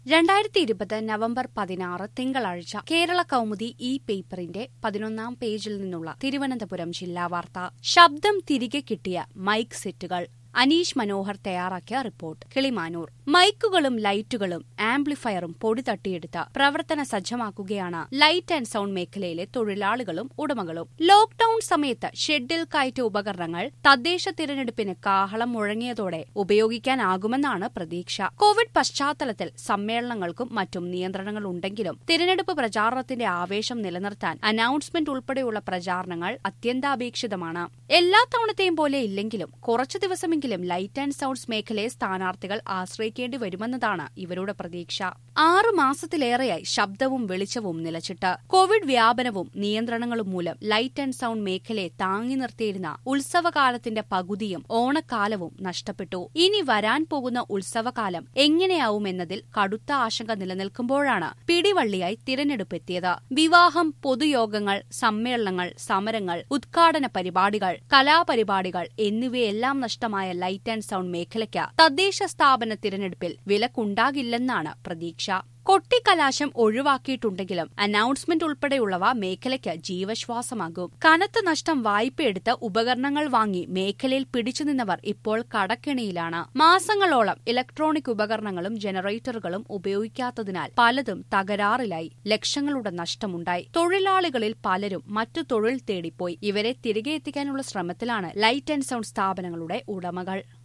രണ്ടായിരത്തി ഇരുപത് നവംബർ പതിനാറ് തിങ്കളാഴ്ച കേരള കൗമുദി ഈ പേപ്പറിന്റെ പതിനൊന്നാം പേജിൽ നിന്നുള്ള തിരുവനന്തപുരം ജില്ലാ വാർത്ത ശബ്ദം തിരികെ കിട്ടിയ മൈക്ക് സെറ്റുകൾ അനീഷ് മനോഹർ തയ്യാറാക്കിയ റിപ്പോർട്ട് കിളിമാനൂർ മൈക്കുകളും ലൈറ്റുകളും ആംപ്ലിഫയറും പൊടി തട്ടിയെടുത്ത് പ്രവർത്തന സജ്ജമാക്കുകയാണ് ലൈറ്റ് ആൻഡ് സൗണ്ട് മേഖലയിലെ തൊഴിലാളികളും ഉടമകളും ലോക്ഡൌൺ സമയത്ത് ഷെഡിൽ കയറ്റ ഉപകരണങ്ങൾ തദ്ദേശ തിരഞ്ഞെടുപ്പിന് കാഹളം മുഴങ്ങിയതോടെ ഉപയോഗിക്കാനാകുമെന്നാണ് പ്രതീക്ഷ കോവിഡ് പശ്ചാത്തലത്തിൽ സമ്മേളനങ്ങൾക്കും മറ്റും നിയന്ത്രണങ്ങൾ ഉണ്ടെങ്കിലും തിരഞ്ഞെടുപ്പ് പ്രചാരണത്തിന്റെ ആവേശം നിലനിർത്താൻ അനൌൺസ്മെന്റ് ഉൾപ്പെടെയുള്ള പ്രചാരണങ്ങൾ അത്യന്താപേക്ഷിതമാണ് എല്ലാ തവണത്തെയും പോലെ ഇല്ലെങ്കിലും കുറച്ചു ദിവസമെങ്കിലും ലൈറ്റ് ആൻഡ് സൗണ്ട്സ് മേഖലയെ സ്ഥാനാർത്ഥികൾ ആശ്രയിക്കേണ്ടി വരുമെന്നതാണ് ഇവരുടെ പ്രതീക്ഷ ആറു മാസത്തിലേറെയായി ശബ്ദവും വെളിച്ചവും നിലച്ചിട്ട് കോവിഡ് വ്യാപനവും നിയന്ത്രണങ്ങളും മൂലം ലൈറ്റ് ആൻഡ് സൗണ്ട് മേഖലയെ താങ്ങി നിർത്തിയിരുന്ന ഉത്സവകാലത്തിന്റെ പകുതിയും ഓണക്കാലവും നഷ്ടപ്പെട്ടു ഇനി വരാൻ പോകുന്ന ഉത്സവകാലം എങ്ങനെയാവുമെന്നതിൽ കടുത്ത ആശങ്ക നിലനിൽക്കുമ്പോഴാണ് പിടിവള്ളിയായി തിരഞ്ഞെടുപ്പ് എത്തിയത് വിവാഹം പൊതുയോഗങ്ങൾ സമ്മേളനങ്ങൾ സമരങ്ങൾ ഉദ്ഘാടന പരിപാടികൾ കലാപരിപാടികൾ എന്നിവയെല്ലാം നഷ്ടമായ ലൈറ്റ് ആൻഡ് സൗണ്ട് മേഖലയ്ക്ക് തദ്ദേശ സ്ഥാപന തിരഞ്ഞെടുപ്പിൽ വിലക്കുണ്ടാകില്ലെന്നാണ് പ്രതീക്ഷ കൊട്ടിക്കലാശം ഒഴിവാക്കിയിട്ടുണ്ടെങ്കിലും അനൌൺസ്മെന്റ് ഉൾപ്പെടെയുള്ളവ മേഖലയ്ക്ക് ജീവശ്വാസമാകും കനത്ത നഷ്ടം വായ്പയെടുത്ത് ഉപകരണങ്ങൾ വാങ്ങി മേഖലയിൽ പിടിച്ചുനിന്നവർ ഇപ്പോൾ കടക്കെണിയിലാണ് മാസങ്ങളോളം ഇലക്ട്രോണിക് ഉപകരണങ്ങളും ജനറേറ്ററുകളും ഉപയോഗിക്കാത്തതിനാൽ പലതും തകരാറിലായി ലക്ഷങ്ങളുടെ നഷ്ടമുണ്ടായി തൊഴിലാളികളിൽ പലരും മറ്റു തൊഴിൽ തേടിപ്പോയി ഇവരെ തിരികെ എത്തിക്കാനുള്ള ശ്രമത്തിലാണ് ലൈറ്റ് ആൻഡ് സൗണ്ട് സ്ഥാപനങ്ങളുടെ ഉടമകൾ